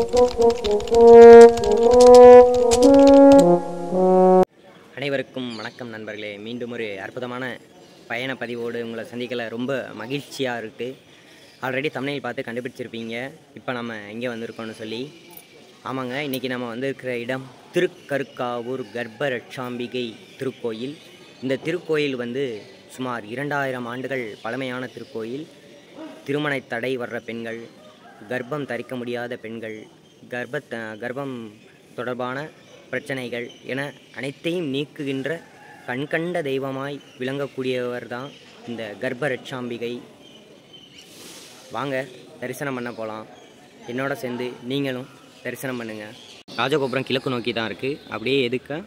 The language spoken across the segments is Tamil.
அனைவருக்கும் வணக்கம் நண்பர்களே மீண்டும் ஒரு அற்புதமான பயண பதிவோடு உங்களை சந்திக்கல ரொம்ப மகிழ்ச்சியாக இருக்குது ஆல்ரெடி தமிழில் பார்த்து கண்டுபிடிச்சிருப்பீங்க இப்போ நம்ம எங்கே வந்திருக்கோம்னு சொல்லி ஆமாங்க இன்றைக்கி நம்ம வந்திருக்கிற இடம் திருக்கருக்காவூர் கர்ப்பரட்சாம்பிகை திருக்கோயில் இந்த திருக்கோயில் வந்து சுமார் இரண்டாயிரம் ஆண்டுகள் பழமையான திருக்கோயில் திருமண தடை வர்ற பெண்கள் கர்ப்பம் தரிக்க முடியாத பெண்கள் கர்ப்ப கர்ப்பம் தொடர்பான பிரச்சனைகள் என அனைத்தையும் நீக்குகின்ற கண்கண்ட தெய்வமாய் விளங்கக்கூடியவர் தான் இந்த கர்ப்பரட்சாம்பிகை வாங்க தரிசனம் பண்ண போகலாம் என்னோட சேர்ந்து நீங்களும் தரிசனம் பண்ணுங்க ராஜகோபுரம் கிழக்கு நோக்கி தான் இருக்குது அப்படியே எதுக்க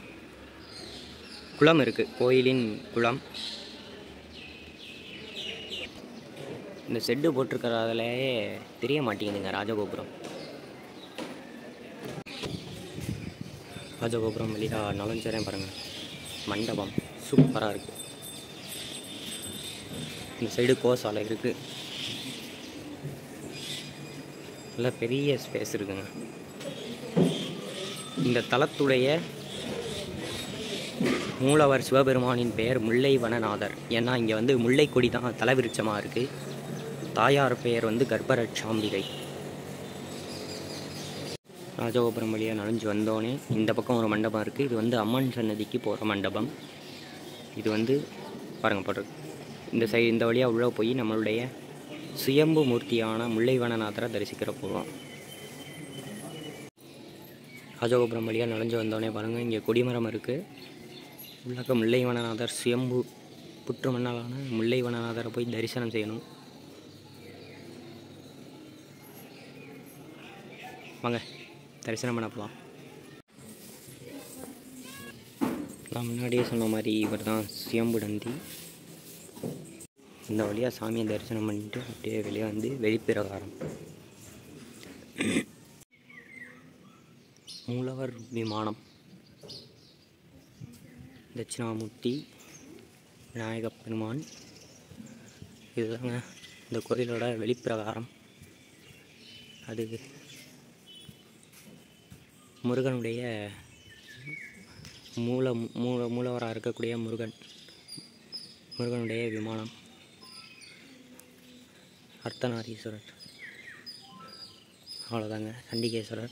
குளம் இருக்குது கோயிலின் குளம் இந்த செட்டு போட்டிருக்கிறதுலையே தெரிய மாட்டேங்குதுங்க ராஜகோபுரம் ராஜகோபுரம் வழியாக நுழைஞ்சறேன் பாருங்கள் மண்டபம் சூப்பராக இருக்குது இந்த சைடு கோசாலை இருக்குது நல்ல பெரிய ஸ்பேஸ் இருக்குங்க இந்த தலத்துடைய மூலவர் சிவபெருமானின் பெயர் முல்லை வனநாதர் ஏன்னா இங்கே வந்து முல்லை கொடி தான் தலவிருட்சமாக இருக்குது தாயார் பெயர் வந்து கர்ப்பரட்சாம்பிகை ராஜகோபுரம் வழியாக நுழைஞ்சு வந்தோடனே இந்த பக்கம் ஒரு மண்டபம் இருக்குது இது வந்து அம்மன் சன்னதிக்கு போகிற மண்டபம் இது வந்து பாருங்கள் போட்டு இந்த சைடு இந்த வழியாக உள்ளே போய் நம்மளுடைய சுயம்பு மூர்த்தியான முல்லைவனநாதரை தரிசிக்கிற போகிறோம் ராஜகோபுரம் வழியாக நுழைஞ்சு வந்தோடனே பாருங்கள் இங்கே கொடிமரம் இருக்குது உள்ளக்க முல்லைவனநாதர் சுயம்பு புற்று மண்ணாலான முல்லைவனநாதரை போய் தரிசனம் செய்யணும் வாங்க தரிசனம் பண்ண போகலாம் நான் முன்னாடியே சொன்ன மாதிரி இவர் தான் சுயம்பு நந்தி இந்த வழியாக சாமியை தரிசனம் பண்ணிட்டு அப்படியே வெளியே வந்து வெளிப்பிரகாரம் மூலவர் விமானம் தட்சிணாமூர்த்தி விநாயகப் பெருமான் இதுதாங்க இந்த கோயிலோட வெளிப்பிரகாரம் அது முருகனுடைய மூல மூல மூலவராக இருக்கக்கூடிய முருகன் முருகனுடைய விமானம் அர்த்தநாரீஸ்வரர் அவ்வளோதாங்க சண்டிகேஸ்வரர்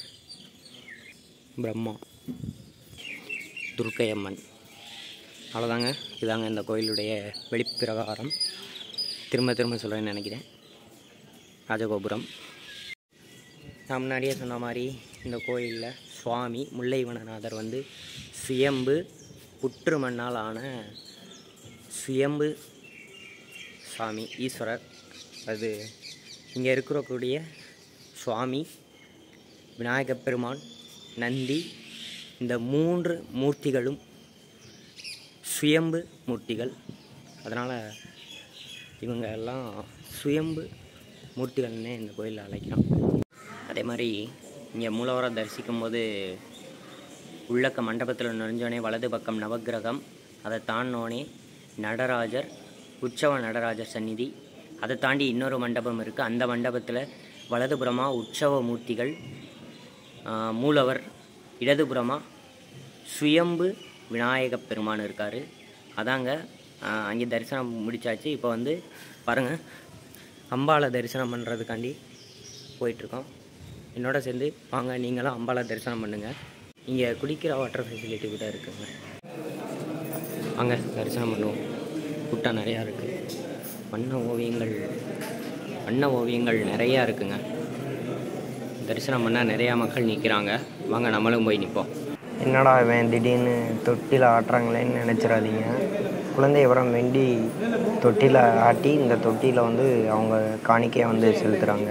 பிரம்மா துர்க்கை அம்மன் அவ்வளோதாங்க இதாங்க இந்த கோயிலுடைய வெளிப்பிரகாரம் திரும்ப திரும்ப சொல்கிறேன்னு நினைக்கிறேன் ராஜகோபுரம் நான் முன்னாடியே சொன்ன மாதிரி இந்த கோயிலில் சுவாமி முல்லைவனநாதர் வந்து சுயம்பு புற்று மண்ணால் ஆன சுயம்பு சுவாமி ஈஸ்வரர் அது இங்கே இருக்கக்கூடிய சுவாமி விநாயகப் பெருமான் நந்தி இந்த மூன்று மூர்த்திகளும் சுயம்பு மூர்த்திகள் அதனால் இவங்க எல்லாம் சுயம்பு மூர்த்திகள்னே இந்த கோயிலில் அழைக்கிறோம் அதே மாதிரி இங்கே மூலவரை தரிசிக்கும் போது உள்ளக்க மண்டபத்தில் நுழைஞ்சோடனே வலது பக்கம் நவக்கிரகம் அதை தாண்டினோடனே நடராஜர் உற்சவ நடராஜர் சந்நிதி அதை தாண்டி இன்னொரு மண்டபம் இருக்குது அந்த மண்டபத்தில் வலதுபுறமாக உற்சவ மூர்த்திகள் ஆஹ், மூலவர் இடதுபுறமாக சுயம்பு விநாயகப் பெருமான் இருக்கார் அதாங்க ஆஹ், அங்கே தரிசனம் முடிச்சாச்சு இப்போ வந்து பாருங்கள் அம்பாளை தரிசனம் பண்ணுறதுக்காண்டி போயிட்டுருக்கோம் என்னோட சேர்ந்து வாங்க நீங்களும் அம்பாளை தரிசனம் பண்ணுங்கள் இங்கே குடிக்கிற வாட்டர் ஃபெசிலிட்டி கூட இருக்குங்க வாங்க தரிசனம் பண்ணுவோம் கூட்டம் நிறையா இருக்குது வண்ண ஓவியங்கள் வண்ண ஓவியங்கள் நிறையா இருக்குங்க தரிசனம் பண்ண நிறையா மக்கள் நிற்கிறாங்க வாங்க நம்மளும் போய் நிற்போம் என்னடா இவன் திடீர்னு தொட்டியில் ஆட்டுறாங்களேன்னு நினச்சிடாதீங்க குழந்தை வரம் வேண்டி தொட்டியில் ஆட்டி இந்த தொட்டியில் வந்து அவங்க காணிக்கையை வந்து செலுத்துகிறாங்க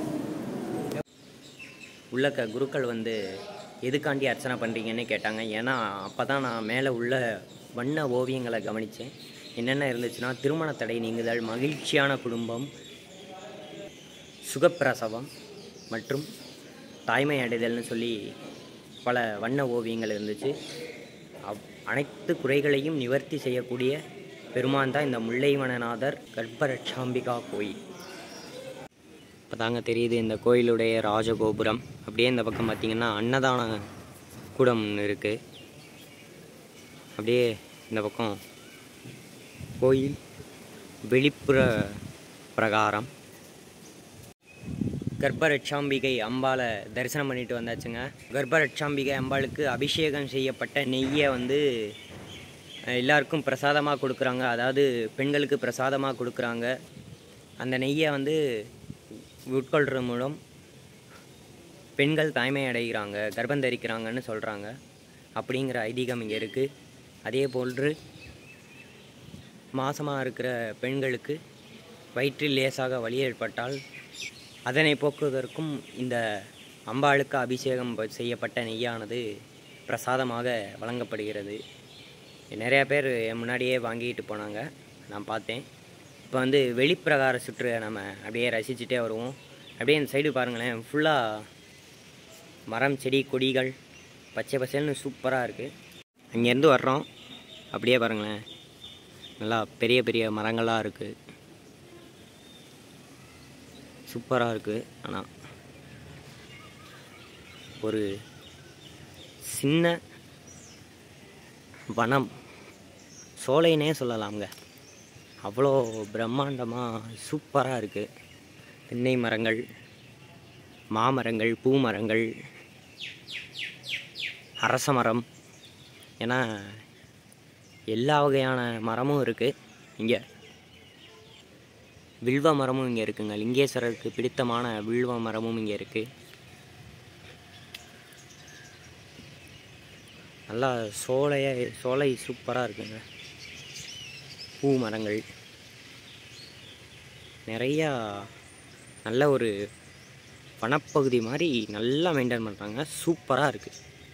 உள்ளக்க குருக்கள் வந்து எதுக்காண்டி அர்ச்சனை பண்ணுறீங்கன்னு கேட்டாங்க ஏன்னா அப்போ தான் நான் மேலே உள்ள வண்ண ஓவியங்களை கவனித்தேன் என்னென்ன இருந்துச்சுன்னா திருமண தடை நீங்குதல் மகிழ்ச்சியான குடும்பம் சுகப்பிரசவம் மற்றும் தாய்மை அடைதல்னு சொல்லி பல வண்ண ஓவியங்கள் இருந்துச்சு அவ் அனைத்து குறைகளையும் நிவர்த்தி செய்யக்கூடிய பெருமான் தான் இந்த முல்லைவனநாதர் கர்ப்பரட்சாம்பிகா கோயில் இப்போ தாங்க தெரியுது இந்த கோயிலுடைய ராஜகோபுரம் அப்படியே இந்த பக்கம் பார்த்தீங்கன்னா அன்னதான கூடம் இருக்குது அப்படியே இந்த பக்கம் கோயில் வெளிப்புற பிரகாரம் கர்ப்பரட்சாம்பிகை அம்பாளை தரிசனம் பண்ணிட்டு வந்தாச்சுங்க கர்ப்பரட்சாம்பிகை அம்பாளுக்கு அபிஷேகம் செய்யப்பட்ட நெய்யை வந்து அஹ், எல்லாருக்கும் பிரசாதமாக கொடுக்குறாங்க அதாவது பெண்களுக்கு பிரசாதமாக கொடுக்குறாங்க அந்த நெய்யை வந்து உட்கொள்கிற மூலம் பெண்கள் தாய்மை அடைகிறாங்க கர்ப்பம் தரிக்கிறாங்கன்னு சொல்கிறாங்க அப்படிங்கிற ஐதீகம் இங்கே இருக்குது அதே போன்று மாசமாக இருக்கிற பெண்களுக்கு வயிற்றில் லேசாக வலி ஏற்பட்டால் அதனை போக்குவதற்கும் இந்த அம்பாளுக்கு அபிஷேகம் ப- செய்யப்பட்ட நெய்யானது பிரசாதமாக வழங்கப்படுகிறது நிறையா பேர் என் முன்னாடியே வாங்கிட்டு போனாங்க நான் பார்த்தேன் இப்போ வந்து வெளிப்பிரகார சுற்று நம்ம அப்படியே ரசிச்சுட்டே வருவோம் அப்படியே இந்த சைடு பாருங்களேன் ஃபுல்லாக மரம் செடி கொடிகள் பச்சை பசேல்னு சூப்பராக இருக்குது அங்கேருந்து வர்றோம் அப்படியே பாருங்களேன் நல்லா பெரிய பெரிய மரங்களாக இருக்குது சூப்பராக இருக்குது ஆனால் ஒரு சின்ன வனம் சோலைனே சொல்லலாம்ங்க அவ்வளோ பிரம்மாண்டமாக சூப்பராக இருக்குது தென்னை மரங்கள் மாமரங்கள் பூ மரங்கள் அரச மரம் ஏன்னா எல்லா வகையான மரமும் இருக்குது இங்கே வில்வ மரமும் இங்கே இருக்குங்க லிங்கேஸ்வரருக்கு பிடித்தமான வில்வ மரமும் இங்கே இருக்குது நல்லா சோலைய சோலை சூப்பராக இருக்குங்க பூ மரங்கள் நிறையா நல்ல ஒரு வனப்பகுதி மாதிரி நல்லா மெயின்டைன் பண்ணுறாங்க சூப்பராக இருக்குது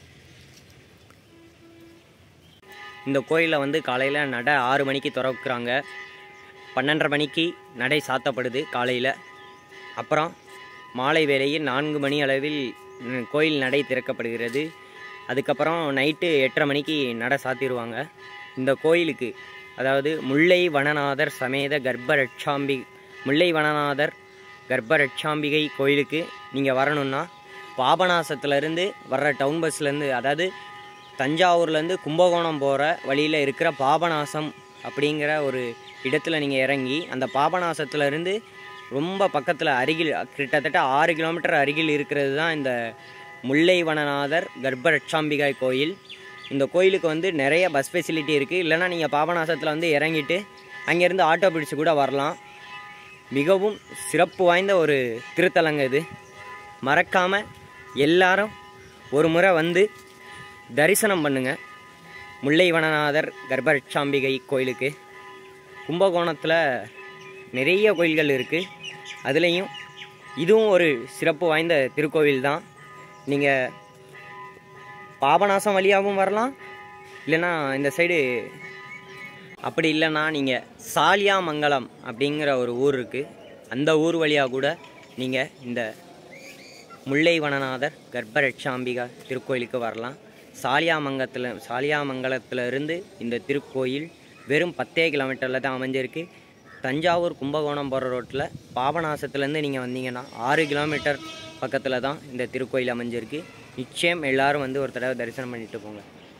இந்த கோயிலில் வந்து காலையில் நட ஆறு மணிக்கு திறக்கிறாங்க பன்னெண்டரை மணிக்கு நடை சாத்தப்படுது காலையில் அப்புறம் மாலை வேளையில் நான்கு மணி அளவில் ம், கோயில் நடை திறக்கப்படுகிறது அதுக்கப்புறம் நைட்டு எட்டரை மணிக்கு நடை சாத்திடுவாங்க இந்த கோயிலுக்கு அதாவது முல்லை வனநாதர் சமேத கர்ப்பரட்சாம்பி முல்லை வனநாதர் கர்ப்பரட்சாம்பிகை கோயிலுக்கு நீங்கள் வரணும்னா பாபநாசத்துலேருந்து வர்ற டவுன் பஸ்லேருந்து அதாவது தஞ்சாவூர்லேருந்து கும்பகோணம் போகிற வழியில் இருக்கிற பாபநாசம் அப்படிங்கிற ஒரு இடத்துல நீங்கள் இறங்கி அந்த பாபநாசத்துலேருந்து ரொம்ப பக்கத்தில் அருகில் கிட்டத்தட்ட ஆறு கிலோமீட்டர் அருகில் இருக்கிறது தான் இந்த முல்லைவனநாதர் கர்ப்பரட்சாம்பிகாய் கோயில் இந்த கோயிலுக்கு வந்து நிறைய பஸ் ஃபெசிலிட்டி இருக்குது இல்லைன்னா நீங்கள் பாபநாசத்தில் வந்து இறங்கிட்டு அங்கேருந்து ஆட்டோ பிடிச்சு கூட வரலாம் மிகவும் சிறப்பு வாய்ந்த ஒரு திருத்தலங்க இது மறக்காமல் எல்லாரும் ஒரு முறை வந்து தரிசனம் பண்ணுங்க முல்லைவனநாதர் கர்ப்பரட்சாம்பிகை கோயிலுக்கு கும்பகோணத்தில் நிறைய கோயில்கள் இருக்குது அதுலேயும் இதுவும் ஒரு சிறப்பு வாய்ந்த திருக்கோவில் தான் நீங்கள் பாபநாசம் வழியாகவும் வரலாம் இல்லைன்னா இந்த சைடு அப்படி இல்லைன்னா நீங்கள் சாலியாமங்கலம் அப்படிங்கிற ஒரு ஊர் இருக்குது அந்த ஊர் வழியாக கூட நீங்கள் இந்த முல்லைவனநாதர் கர்ப்பரட்சாம்பிகா திருக்கோயிலுக்கு வரலாம் சாலியாமங்கத்தில் சாலியாமங்கலத்தில் இருந்து இந்த திருக்கோயில் வெறும் பத்தே கிலோமீட்டரில் தான் அமைஞ்சிருக்கு தஞ்சாவூர் கும்பகோணம் போகிற ரோட்டில் பாபநாசத்துலேருந்து நீங்கள் வந்தீங்கன்னா ஆறு கிலோமீட்டர் பக்கத்தில் தான் இந்த திருக்கோயில் அமைஞ்சிருக்கு நிச்சயம் எல்லாரும் வந்து ஒரு தடவை தரிசனம் பண்ணிட்டு போங்க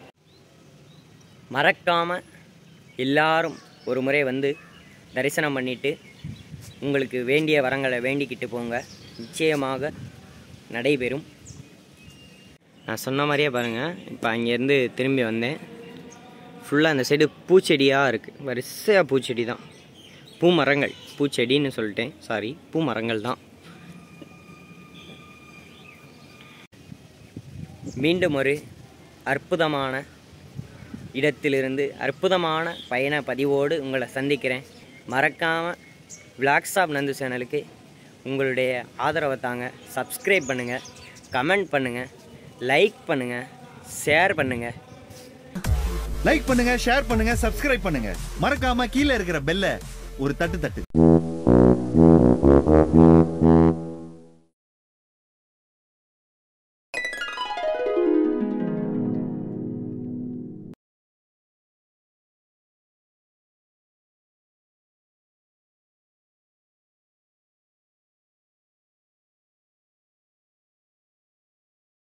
மறக்காமல் எல்லாரும் ஒரு முறை வந்து தரிசனம் பண்ணிட்டு உங்களுக்கு வேண்டிய வரங்களை வேண்டிக்கிட்டு போங்க நிச்சயமாக நடைபெறும் நான் சொன்ன மாதிரியே பாருங்கள் இப்போ அங்கேருந்து திரும்பி வந்தேன் ஃபுல்லாக அந்த சைடு பூச்செடியாக இருக்குது வரிசையாக பூச்செடி தான் பூ மரங்கள் பூச்செடின்னு சொல்லிட்டேன் சாரி பூ மரங்கள் தான் மீண்டும் ஒரு அற்புதமான இடத்திலிருந்து அற்புதமான பயண பதிவோடு உங்களை சந்திக்கிறேன் மறக்காமல் விளாக்ஸ் ஆஃப் நந்து சேனலுக்கு உங்களுடைய ஆதரவை தாங்க சப்ஸ்கிரைப் பண்ணுங்கள் கமெண்ட் பண்ணுங்கள் லைக் பண்ணுங்கள் ஷேர் பண்ணுங்கள் லைக் பண்ணுங்க ஷேர் பண்ணுங்க சப்ஸ்கிரைப் பண்ணுங்க மறக்காம கீழே இருக்கிற பெல்ல ஒரு தட்டு தட்டு